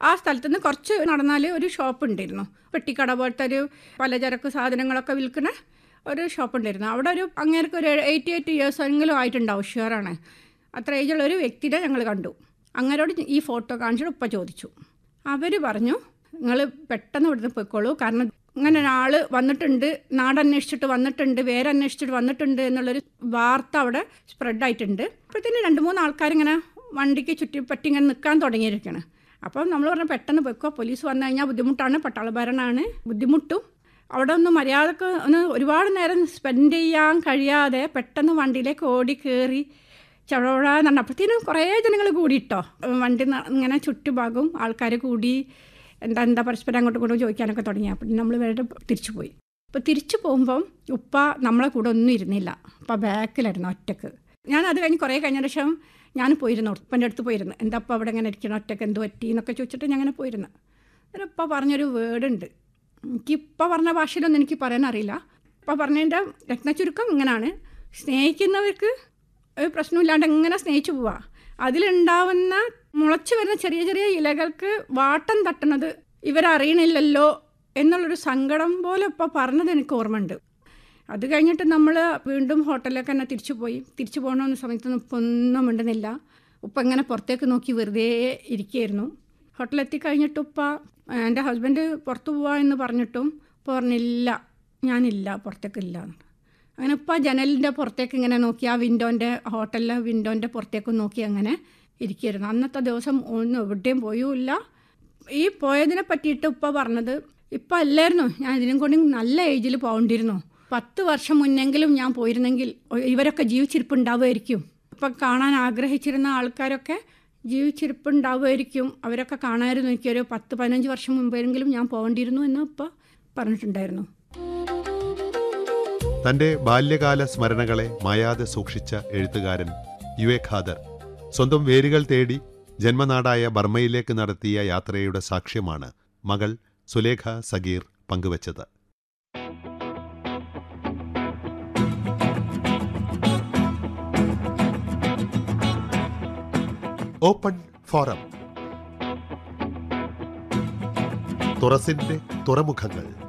ആ സ്ഥലത്ത് നിന്ന് കുറച്ച് നടന്നാൽ ഒരു ഷോപ്പ് ഉണ്ടായിരുന്നു പെട്ടിക്കട പോലത്തെ ഒരു പലചരക്ക് സാധനങ്ങളൊക്കെ വിൽക്കുന്ന ഒരു ഷോപ്പ് ഉണ്ടായിരുന്നു അവിടെ ഒരു അങ്ങേർക്ക് ഒരു എയ്റ്റി എയ്റ്റ് ഇയേഴ്സ് എങ്കിലും ആയിട്ടുണ്ടാവും ഷുവറാണ് അത്ര ഏജുള്ള ഒരു വ്യക്തിനെ ഞങ്ങൾ കണ്ടു അങ്ങനോട് ഈ ഫോട്ടോ കാണിച്ചിട്ട് ഉപ്പ ചോദിച്ചു അവർ പറഞ്ഞു നിങ്ങൾ പെട്ടെന്ന് ഇവിടുന്ന് പോയിക്കോളൂ കാരണം ഇങ്ങനെ ഒരാൾ വന്നിട്ടുണ്ട് നാടന്വേഷിച്ചിട്ട് വന്നിട്ടുണ്ട് വേരന്വേഷിച്ചിട്ട് വന്നിട്ടുണ്ട് എന്നുള്ളൊരു വാർത്ത അവിടെ സ്പ്രെഡായിട്ടുണ്ട് അപ്പോഴത്തേന് രണ്ട് മൂന്ന് ആൾക്കാരിങ്ങനെ വണ്ടിക്ക് ചുറ്റിപ്പറ്റി ഇങ്ങനെ നിൽക്കാൻ തുടങ്ങിയിരിക്കുകയാണ് അപ്പം നമ്മൾ പറഞ്ഞു പെട്ടെന്ന് പോയിക്കോ പോലീസ് വന്നു കഴിഞ്ഞാൽ ബുദ്ധിമുട്ടാണ് പട്ടാളഭരണമാണ് ബുദ്ധിമുട്ടും അവിടെ ഒന്ന് മര്യാദക്ക് ഒന്ന് ഒരുപാട് നേരം സ്പെൻഡ് ചെയ്യാൻ കഴിയാതെ പെട്ടെന്ന് വണ്ടിയിലേക്ക് ഓടി കയറി ചടപടാന്ന് പറഞ്ഞു അപ്പോഴത്തേനും കുറേ ജനങ്ങൾ കൂടിയിട്ടോ വണ്ടി ന- ഇങ്ങനെ ചുറ്റുഭാഗവും ആൾക്കാർ കൂടി എന്താ എന്താ പരസ്പരം അങ്ങോട്ടും ഇങ്ങോട്ടും ചോദിക്കാനൊക്കെ തുടങ്ങി അപ്പം നമ്മൾ വേറെ തിരിച്ചു പോയി അപ്പോൾ തിരിച്ചു പോകുമ്പം ഉപ്പ നമ്മളെ കൂടെ ഒന്നും ഇരുന്നില്ല ഉപ്പ ബാക്കിലായിരുന്നു ഒറ്റക്ക് ഞാൻ അത് കഴിഞ്ഞ് കുറേ കഴിഞ്ഞ ശേഷം ഞാൻ പോയിരുന്നു ഉപ്പൻ്റെ അടുത്ത് പോയിരുന്നു എന്താ അപ്പം അവിടെ ഇങ്ങനെ ഇരിക്കണം ഒറ്റക്ക് എന്ത് പറ്റി എന്നൊക്കെ ചോദിച്ചിട്ട് ഞാൻ അങ്ങനെ പോയിരുന്നു അന്നേരം ഉപ്പ പറഞ്ഞൊരു വേർഡ് ഉണ്ട് എനിക്ക് ഇപ്പം പറഞ്ഞ ഭാഷയിലൊന്നും എനിക്ക് പറയാൻ അറിയില്ല ഇപ്പം പറഞ്ഞതിൻ്റെ രത്നചുരുക്കം ഇങ്ങനെയാണ് സ്നേഹിക്കുന്നവർക്ക് ഒരു പ്രശ്നമില്ലാണ്ട് എങ്ങനെ സ്നേഹിച്ചു പോവാ അതിലുണ്ടാവുന്ന മുളച്ചു വരുന്ന ചെറിയ ചെറിയ ഇലകൾക്ക് വാട്ടം തട്ടുന്നത് ഇവരറിയണില്ലല്ലോ എന്നുള്ളൊരു സങ്കടം പോലെ ഇപ്പം പറഞ്ഞത് എനിക്ക് ഓർമ്മയുണ്ട് അത് കഴിഞ്ഞിട്ട് നമ്മൾ വീണ്ടും ഹോട്ടലിലേക്ക് തന്നെ തിരിച്ചു പോയി തിരിച്ചു പോകണമെന്ന സമയത്തൊന്നും ഉപ്പ ഒന്നും മിണ്ടുന്നില്ല ഉപ്പ ഇങ്ങനെ പുറത്തേക്ക് നോക്കി വെറുതെ ഇരിക്കുകയായിരുന്നു ഹോട്ടലെത്തി കഴിഞ്ഞിട്ട് ഉപ്പ ആ, എൻ്റെ ഹസ്ബൻഡ് പുറത്തു പോവാ എന്ന് പറഞ്ഞിട്ടും ഉപ്പ പറഞ്ഞില്ല ഞാനില്ല പുറത്തേക്കില്ല എന്ന്. അങ്ങനെ ഉപ്പ ജനലിൻ്റെ പുറത്തേക്ക് ഇങ്ങനെ നോക്കി ആ വിൻഡോൻ്റെ ഹോട്ടലിലെ വിൻഡോൻ്റെ പുറത്തേക്ക് നോക്കി അങ്ങനെ ഇരിക്കുകയായിരുന്നു അന്നത്തെ ദിവസം ഒന്നും എവിടെയും പോയുമില്ല ഈ പോയതിനെ പറ്റിയിട്ട് ഉപ്പ പറഞ്ഞത് ഇപ്പം അല്ലായിരുന്നു ഞാൻ ഇതിനും കൊണ്ട് നല്ല ഏജിൽ പോകേണ്ടിയിരുന്നു പത്ത് വർഷം മുന്നെങ്കിലും ഞാൻ പോയിരുന്നെങ്കിൽ ഇവരൊക്കെ ജീവിച്ചിരിപ്പുണ്ടാവുമായിരിക്കും ഇപ്പം കാണാൻ ആഗ്രഹിച്ചിരുന്ന ആൾക്കാരൊക്കെ ജീവിച്ചിരിപ്പുണ്ടാവുമായിരിക്കും അവരൊക്കെ കാണാമായിരുന്നു എനിക്കൊരു പത്ത് പതിനഞ്ച് വർഷം മുമ്പെങ്കിലും ഞാൻ പോകേണ്ടിയിരുന്നു എന്ന് ഇപ്പം പറഞ്ഞിട്ടുണ്ടായിരുന്നു തന്റെ ബാല്യകാല സ്മരണകളെ മായാതെ സൂക്ഷിച്ച എഴുത്തുകാരൻ യു എ ഖാദർ സ്വന്തം വേരുകൾ തേടി ജന്മനാടായ ബർമ്മയിലേക്ക് നടത്തിയ യാത്രയുടെ സാക്ഷ്യമാണ് മകൾ സുലേഖ സഗീർ പങ്കുവച്ചത് ഓപ്പൺ ഫോറം തുറസിന്റെ തുറമുഖങ്ങൾ